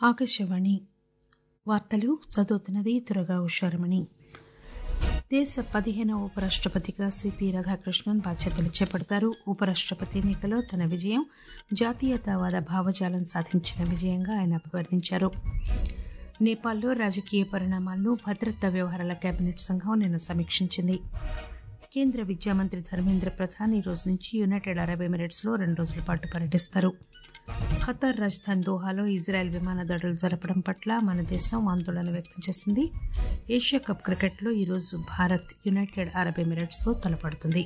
ఆకాశవాణి వార్తలు చదువుతున్నది తురగా ఉషారమణి దేశ పదిహేనవ ఉపరాష్టపతిగా సిపి రాధాకృష్ణన్ బాధ్యతలు చేపడతారు ఉపరాష్టపతి ఎన్నికలో తన విజయం జాతీయతావాద భావజాలం సాధించిన విజయంగా ఆయన అభివర్ణించారు నేపాల్లో రాజకీయ పరిణామాలను భద్రతా వ్యవహారాల కేబినెట్ సంఘం నిన్న సమీక్షించింది కేంద్ర విద్యా మంత్రి ధర్మేంద్ర ప్రధాన్ ఈ రోజు నుంచి యునైటెడ్ అరబ్ ఎమిరేట్స్ లో రెండు రోజుల పాటు పర్యటిస్తారు ఖతార్ రాజధాని దోహాలో ఇజ్రాయెల్ విమాన దాడులు జరపడం పట్ల మన దేశం ఆందోళన వ్యక్తం చేసింది ఏషియా కప్ క్రికెట్లో ఈరోజు భారత్ యునైటెడ్ అరబ్ ఎమిరేట్స్ లో తలపడుతుంది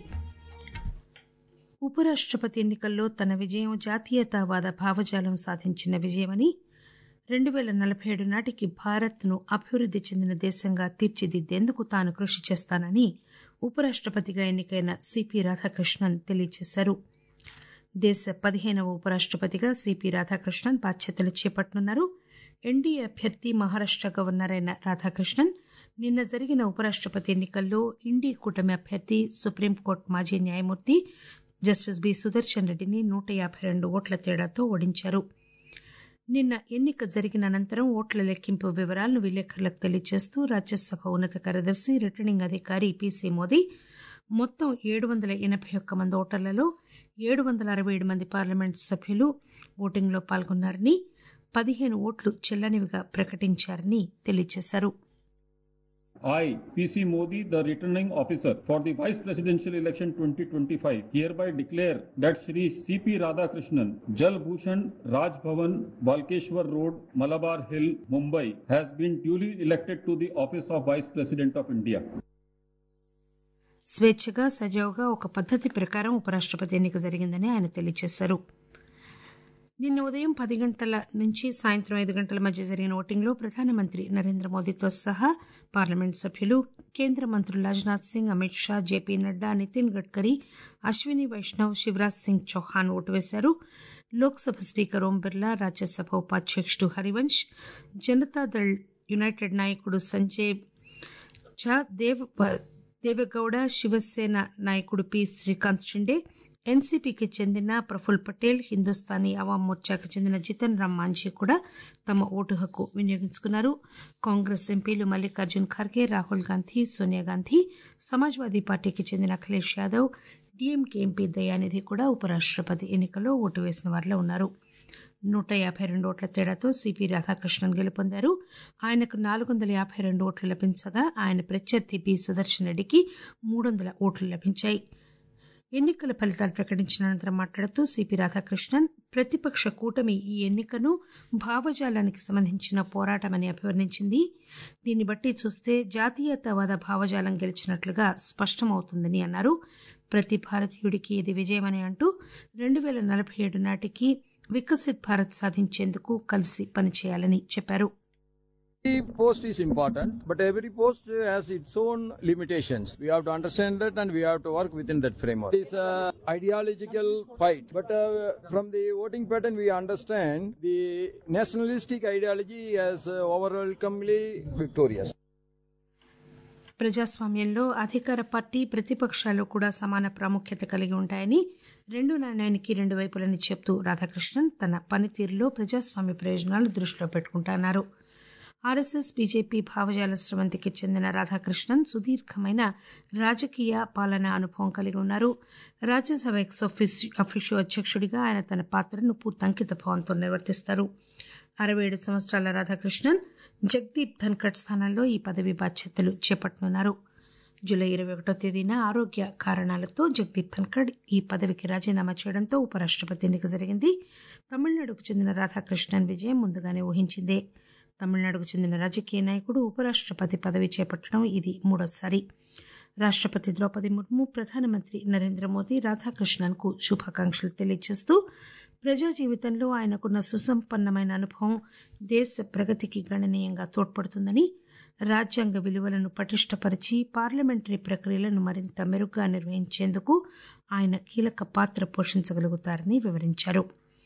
ఉపరాష్టపతి ఎన్నికల్లో తన విజయం జాతీయతావాద భావజాలం సాధించిన విజయమని రెండు పేల నలభై ఏడు నాటికి భారత్ ను అభివృద్ది చెందిన దేశంగా తీర్చిదిద్దేందుకు తాను కృషి చేస్తానని ఉపరాష్టపతిగా ఎన్నికైన సిపి రాధాకృష్ణన్ తెలియజేశారు దేశ పదిహేనవ ఉపరాష్టపతిగా సిపి రాధాకృష్ణన్ బాధ్యతలు చేపట్టనున్నారు ఎన్డీఏ అభ్యర్థి మహారాష్ట గవర్నర్ అయిన రాధాకృష్ణన్ నిన్న జరిగిన ఉపరాష్టపతి ఎన్నికల్లో ఇండీ కూటమి అభ్యర్థి సుప్రీంకోర్టు మాజీ న్యాయమూర్తి జస్టిస్ బి సుదర్శన్ రెడ్డిని నూట యాబై రెండు ఓట్ల తేడాతో ఓడించారు నిన్న ఎన్నిక జరిగిన అనంతరం ఓట్ల లెక్కింపు వివరాలను విలేకరులకు తెలియజేస్తూ రాజ్యసభ ఉన్నత కార్యదర్శి రిటర్నింగ్ అధికారి పీసీ మోదీ మొత్తం ఏడు వందల ఎనబై ఒక్క మంది ఓటర్లలో ఏడు వందల అరవై ఏడు మంది పార్లమెంట్ సభ్యులు ఓటింగ్లో పాల్గొన్నారని పదిహేను ఓట్లు చెల్లనివిగా ప్రకటించారని తెలియజేశారు I, PC Modi, the returning officer for the Vice Presidential Election 2025, hereby declare that Shri C.P. Radhakrishnan, Jal Bhushan Raj Bhavan, Balkeshwar Road, Malabar Hill, Mumbai, has been duly elected to the office of Vice President of India. స్వేచ్ఛగా సజావుగా ఒక పద్దతి ప్రకారం ఉపరాష్టపతి ఎన్నిక జరిగిందని ఆయన తెలియజేశారు నిన్న ఉదయం పది గంటల నుంచి సాయంత్రం ఐదు గంటల మధ్య జరిగిన ఓటింగ్లో ప్రధానమంత్రి నరేంద్ర మోదీతో సహా పార్లమెంట్ సభ్యులు కేంద్ర మంత్రులు రాజ్నాథ్ సింగ్ అమిత్ షా జేపీ నడ్డా నితిన్ గడ్కరీ అశ్విని వైష్ణవ్ శివరాజ్ సింగ్ చౌహాన్ ఓటు వేశారు లోక్సభ స్పీకర్ ఓం బిర్లా రాజ్యసభ ఉపాధ్యక్షుడు హరివంశ్ జనతాదళ్ యునైటెడ్ నాయకుడు సంజయ్ ఝా దేవ్ దేవగౌడ శివసేన నాయకుడు పి శ్రీకాంత్ షిండే ఎన్సీపీకి చెందిన ప్రఫుల్ పటేల్ హిందుస్థానీ అవాం మోర్చాకు చెందిన జితన్ రామ్ మాంఝీ కూడా తమ ఓటు హక్కు వినియోగించుకున్నారు కాంగ్రెస్ ఎంపీలు మల్లికార్జున్ ఖర్గే రాహుల్ గాంధీ సోనియా గాంధీ సమాజ్వాదీ పార్టీకి చెందిన అఖిలేష్ యాదవ్ డీఎంకే ఎంపీ దయానిధి కూడా ఉపరాష్టపతి ఎన్నికల్లో ఓటు వేసిన వారిలో ఉన్నారు నూట యాబై రెండు ఓట్ల తేడాతో సిపి రాధాకృష్ణన్ గెలుపొందారు ఆయనకు నాలుగు వందల యాబై రెండు ఓట్లు లభించగా ఆయన ప్రత్యర్థి బి సుదర్శన్ రెడ్డికి మూడు వందల ఓట్లు లభించాయి ఎన్నికల ఫలితాలు ప్రకటించిన అనంతరం మాట్లాడుతూ సిపి రాధాకృష్ణన్ ప్రతిపక్ష కూటమి ఈ ఎన్నికను భావజాలానికి సంబంధించిన పోరాటమని అభివర్ణించింది దీన్ని బట్టి చూస్తే జాతీయతావాద భావజాలం గెలిచినట్లుగా స్పష్టమవుతుందని అన్నారు ప్రతి భారతీయుడికి ఇది విజయమని అంటూ రెండు పేల నలభై ఏడు నాటికి వికసిత్ భారత్ సాధించేందుకు కలిసి పనిచేయాలని చెప్పారు Every post is important, but every post has its own limitations. We have to understand that and we have to work within that framework. It's a ideological fight, but uh, from the voting pattern we understand the nationalistic ideology as uh, overwhelmingly victorious. ప్రజాస్వామ్యంలో అధికార party ప్రతిపక్షాలు కూడా సమాన ప్రాముఖ్యత కలిగి ఉంటాయని రెండు నాణ్యానికి రెండు వైపులని చెప్తూ రాధాకృష్ణన్ తన పనితీరులో ప్రజాస్వామ్య ప్రయోజనాలు దృష్టిలో పెట్టుకుంటున్నారు ఆర్ఎస్ఎస్ బీజేపీ భావజాల స్రవంతికి చెందిన రాధాకృష్ణన్ సుదీర్ఘమైన రాజకీయ పాలనా అనుభవం కలిగి ఉన్నారు రాజ్యసభ ఎక్స్ అఫీషియో అధ్యక్షుడిగా ఆయన తన పాత్రను పూర్తి అంకిత భావంతో నిర్వర్తిస్తారు అరవై ఏడు సంవత్సరాల రాధాకృష్ణన్ జగదీప్ ధన్కడ్ స్థానంలో ఈ పదవి బాధ్యతలు చేపట్టనున్నారు జూలై ఇరవై ఒకటో తేదీన ఆరోగ్య కారణాలతో జగదీప్ ధన్కడ్ ఈ పదవికి రాజీనామా చేయడంతో ఉపరాష్టపతి ఎన్నిక జరిగింది తమిళనాడుకు చెందిన రాధాకృష్ణన్ విజయం ముందుగానే ఊహించిందే తమిళనాడుకు చెందిన రాజకీయ నాయకుడు ఉపరాష్టపతి పదవి చేపట్టడం ఇది మూడోసారి రాష్టపతి ద్రౌపది ముర్ము ప్రధానమంత్రి నరేంద్ర మోదీ రాధాకృష్ణన్ కు శుభాకాంక్షలు తెలియజేస్తూ ప్రజా జీవితంలో ఆయనకున్న సుసంపన్నమైన అనుభవం దేశ ప్రగతికి గణనీయంగా తోడ్పడుతుందని రాజ్యాంగ విలువలను పటిష్టపరిచి పార్లమెంటరీ ప్రక్రియలను మరింత మెరుగ్గా నిర్వహించేందుకు ఆయన కీలక పాత్ర పోషించగలుగుతారని వివరించారు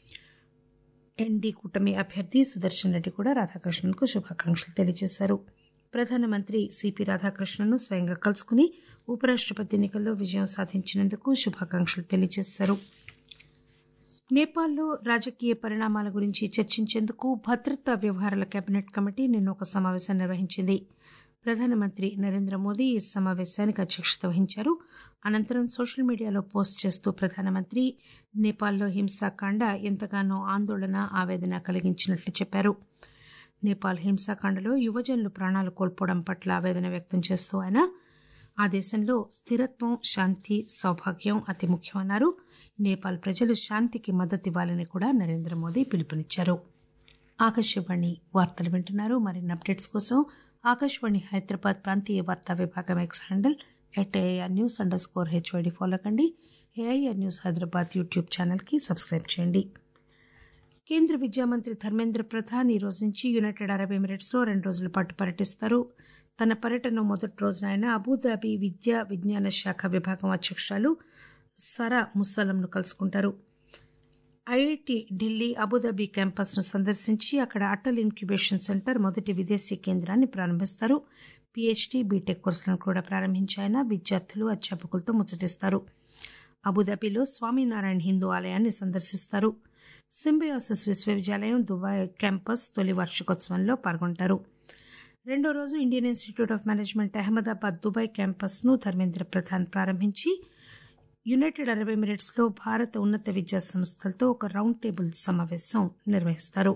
ఎన్డీ కూటమి అభ్యర్థి సుదర్శన్ రెడ్డి కూడా రాధాకృష్ణన్ కు శుభాకాంక్షలు తెలియజేశారు ప్రధానమంత్రి సిపి రాధాకృష్ణన్ను స్వయంగా కలుసుకుని ఉపరాష్టపతి ఎన్నికల్లో విజయం సాధించినందుకు శుభాకాంక్షలు తెలియజేశారు నేపాల్లో రాజకీయ పరిణామాల గురించి చర్చించేందుకు భద్రతా వ్యవహారాల కేబినెట్ కమిటీ నిన్న ఒక సమావేశం నిర్వహించింది ప్రధానమంత్రి నరేంద్ర మోదీ ఈ సమావేశానికి అధ్యక్షత వహించారు అనంతరం సోషల్ మీడియాలో పోస్ట్ చేస్తూ ప్రధానమంత్రి నేపాల్లో హింసాకాండ ఎంతగానో ఆందోళన ఆవేదన కలిగించినట్లు చెప్పారు నేపాల్ హింసాకాండలో యువజనులు ప్రాణాలు కోల్పోవడం పట్ల ఆవేదన వ్యక్తం చేస్తూ ఆయన ఆ దేశంలో స్థిరత్వం శాంతి సౌభాగ్యం అతి ముఖ్యమన్నారు నేపాల్ ప్రజలు శాంతికి మద్దతు ఇవ్వాలని కూడా నరేంద్ర మోదీ పిలుపునిచ్చారు ఆకాశవాణి వార్తలు వింటున్నారు మరిన్ని అప్డేట్స్ కోసం ఆకాశవాణి హైదరాబాద్ ప్రాంతీయ వార్తా విభాగం X handle at AIR news underscore HYD follow కండి ఏఐఆర్ న్యూస్ హైదరాబాద్ యూట్యూబ్ ఛానల్కి సబ్స్క్రైబ్ చేయండి కేంద్ర విద్యా మంత్రి ధర్మేంద్ర ప్రధాన్ ఈ రోజు నుంచి యునైటెడ్ అరబ్ ఎమిరేట్స్ లో రెండు రోజుల పాటు పర్యటిస్తారు తన పర్యటన మొదటి రోజున ఆయన అబుదాబి విద్యా విజ్ఞాన శాఖ విభాగం అధ్యక్షురాలు సరా ముస్సలంను కలుసుకుంటారు ఐఐటి ఢిల్లీ అబుదాబి క్యాంపస్ ను సందర్శించి అక్కడ అటల్ ఇంక్యుబేషన్ సెంటర్ మొదటి విదేశీ కేంద్రాన్ని ప్రారంభిస్తారు పీహెచ్డీ బీటెక్ కోర్సులను కూడా ప్రారంభించి ఆయన విద్యార్థులు అధ్యాపకులతో ముచ్చటిస్తారు అబుదాబిలో స్వామినారాయణ హిందూ ఆలయాన్ని సందర్శిస్తారు సింబయాసిస్ విశ్వవిద్యాలయం దుబాయ్ క్యాంపస్ తొలి వార్షికోత్సవంలో పాల్గొంటారు రెండో రోజు Indian Institute of Management Ahmedabad Dubai campus ను ధర్మేంద్ర ప్రధాన్ ప్రారంభించి యునైటెడ్ అరబ్ ఎమిరేట్స్ లో భారత ఉన్నత విద్యా సంస్థలతో ఒక రౌండ్ టేబుల్ సమావేశం నిర్వహిస్తారు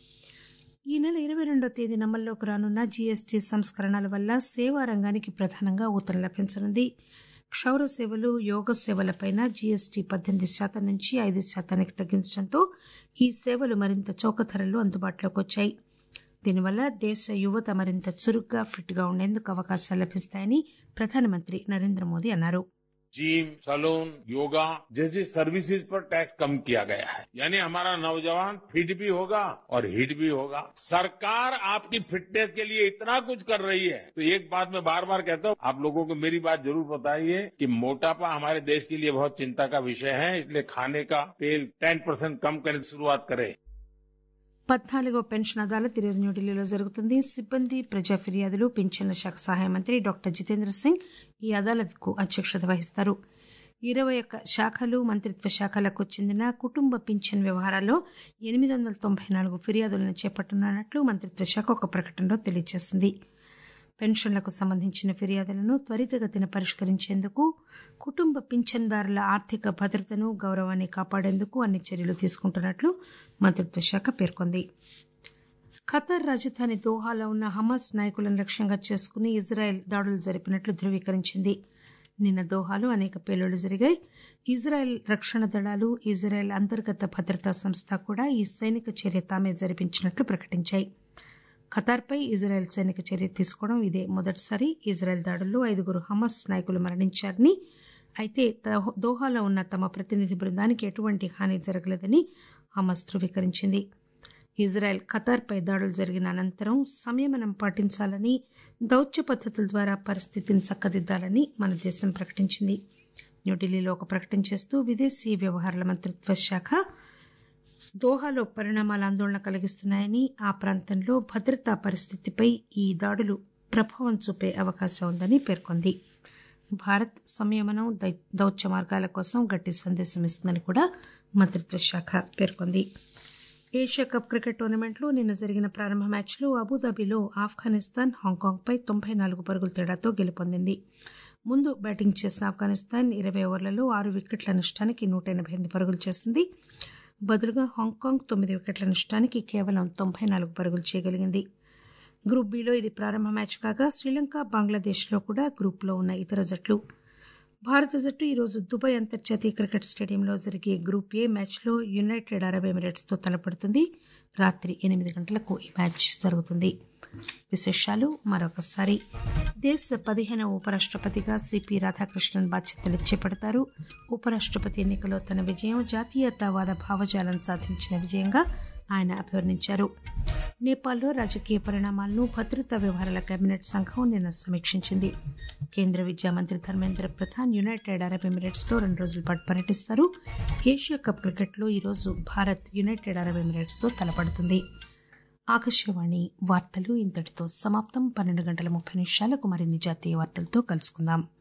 ఈ నెల ఇరవై రెండో తేదీన అమల్లోకి రానున్న జీఎస్టీ సంస్కరణల వల్ల సేవా రంగానికి ప్రధానంగా ఊతం లభించనుంది క్షౌర సేవలు యోగ సేవలపైన జీఎస్టీ పద్దెనిమిది శాతం నుంచి ఐదు శాతానికి తగ్గించడంతో ఈ సేవలు మరింత చౌక ధరల్లో అందుబాటులోకి వచ్చాయి దీనివల్ల దేశ యువత మరింత చురుగ్గా ఫిట్గా ఉండేందుకు అవకాశాలు లభిస్తాయని ప్రధానమంత్రి నరేంద్ర మోదీ అన్నారు जिम सलून योगा जैसी सर्विसेज पर टैक्स कम किया गया है यानी हमारा नौजवान फिट भी होगा और हिट भी होगा सरकार आपकी फिटनेस के लिए इतना कुछ कर रही है तो एक बात मैं बार बार कहता हूँ आप लोगों को मेरी बात जरूर बताइए कि मोटापा हमारे देश के लिए बहुत चिंता का विषय है इसलिए खाने का तेल टेन परसेंट कम करने की शुरुआत करें పద్నాలుగో పెన్షన్ అదాలత్ ఈరోజు న్యూఢిల్లీలో జరుగుతుంది సిబ్బంది ప్రజా ఫిర్యాదులు పింఛన్ల శాఖ సహాయ మంత్రి డాక్టర్ జితేంద్ర సింగ్ ఈ అదాలత్కు అధ్యక్షత వహిస్తారు ఇరవై ఒక్క శాఖలు మంత్రిత్వ శాఖలకు చెందిన కుటుంబ పింఛన్ వ్యవహారాల్లో ఎనిమిది వందల తొంభై నాలుగు ఫిర్యాదులను చేపట్టనున్నట్లు మంత్రిత్వ శాఖ ఒక ప్రకటనలో తెలియజేసింది పెన్షన్లకు సంబంధించిన ఫిర్యాదులను త్వరితగతిన పరిష్కరించేందుకు కుటుంబ పింఛన్దారుల ఆర్థిక భద్రతను గౌరవాన్ని కాపాడేందుకు అన్ని చర్యలు తీసుకుంటున్నట్లు మంత్రిత్వ శాఖ పేర్కొంది ఖతర్ రాజధాని దోహాలో ఉన్న హమాస్ నాయకులను లక్ష్యంగా చేసుకుని ఇజ్రాయెల్ దాడులు జరిపినట్లు ధృవీకరించింది నిన్న దోహాలో అనేక పేలుళ్లు జరిగాయి ఇజ్రాయెల్ రక్షణ దళాలు ఇజ్రాయెల్ అంతర్గత భద్రతా సంస్థ కూడా ఈ సైనిక చర్య తామే జరిపించినట్లు ప్రకటించాయి ఖతార్పై ఇజ్రాయెల్ సైనిక చర్య తీసుకోవడం ఇదే మొదటిసారి ఇజ్రాయెల్ దాడుల్లో ఐదుగురు హమస్ నాయకులు మరణించారని అయితే దోహాలో ఉన్న తమ ప్రతినిధి బృందానికి ఎటువంటి హాని జరగలేదని హమస్ ధృవీకరించింది ఇజ్రాయెల్ ఖతార్పై దాడులు జరిగిన అనంతరం సంయమనం పాటించాలని దౌత్య పద్ధతుల ద్వారా పరిస్థితిని చక్కదిద్దాలని మన దేశం ప్రకటించింది న్యూఢిల్లీలో ఒక ప్రకటన చేస్తూ విదేశీ వ్యవహారాల మంత్రిత్వ శాఖ దోహాలో పరిణామాలు ఆందోళన కలిగిస్తున్నాయని ఆ ప్రాంతంలో భద్రతా పరిస్థితిపై ఈ దాడులు ప్రభావం చూపే అవకాశం ఉందని పేర్కొంది భారత్ సంయమనం దౌత్య మార్గాల కోసం గట్టి సందేశం ఇస్తుందని కూడా మంత్రిత్వ శాఖ పేర్కొంది ఏషియా కప్ క్రికెట్ టోర్నమెంట్లో నిన్న జరిగిన ప్రారంభ మ్యాచ్లో అబుదాబిలో ఆఫ్ఘనిస్తాన్ హాంకాంగ్పై తొంభై నాలుగు పరుగుల తేడాతో గెలుపొందింది ముందు బ్యాటింగ్ చేసిన ఆఫ్ఘనిస్తాన్ ఇరవై ఓవర్లలో ఆరు వికెట్ల నష్టానికి నూట ఎనభై ఎనిమిది పరుగులు చేసింది బదులుగా హాంకాంగ్ తొమ్మిది వికెట్ల నష్టానికి కేవలం తొంభై నాలుగు పరుగులు చేయగలిగింది గ్రూప్ బిలో ఇది ప్రారంభ మ్యాచ్ కాగా శ్రీలంక బంగ్లాదేశ్లో కూడా గ్రూప్లో ఉన్న ఇతర జట్లు భారత జట్టు ఈరోజు దుబాయ్ అంతర్జాతీయ క్రికెట్ స్టేడియంలో జరిగే గ్రూప్ ఏ మ్యాచ్లో యునైటెడ్ అరబ్ ఎమిరేట్స్తో తలపడుతుంది రాత్రి ఎనిమిది గంటలకు ఈ మ్యాచ్ జరుగుతుంది విశేషాలు మరొకసారి దేశ పదిహేనవ ఉపరాష్ట్రపతిగా సిపి రాధాకృష్ణన్ బాధ్యతలు చేపడతారు ఉపరాష్ట్రపతి ఎన్నికలో తన విజయం జాతీయతావాద భావజాలం సాధించిన విజయంగా ఆయన అభివర్ణించారు నేపాల్లో రాజకీయ పరిణామాలను భద్రతా వ్యవహారాల కేబినెట్ సంఘం నిన్న సమీక్షించింది కేంద్ర విద్యా మంత్రి Dharmendra Pradhan United Arab Emirates లో రెండు రోజుల పాటు పర్యటిస్తారు ఏషియా కప్ క్రికెట్లో ఈరోజు భారత్ యునైటెడ్ అరబ్ ఎమిరేట్స్ తో తలపడుతుంది ఆకాశవాణి వార్తలు ఇంతటితో సమాప్తం పన్నెండు గంటల ముప్పై నిమిషాలకు మరిన్ని జాతీయ వార్తలతో కలుసుకుందాం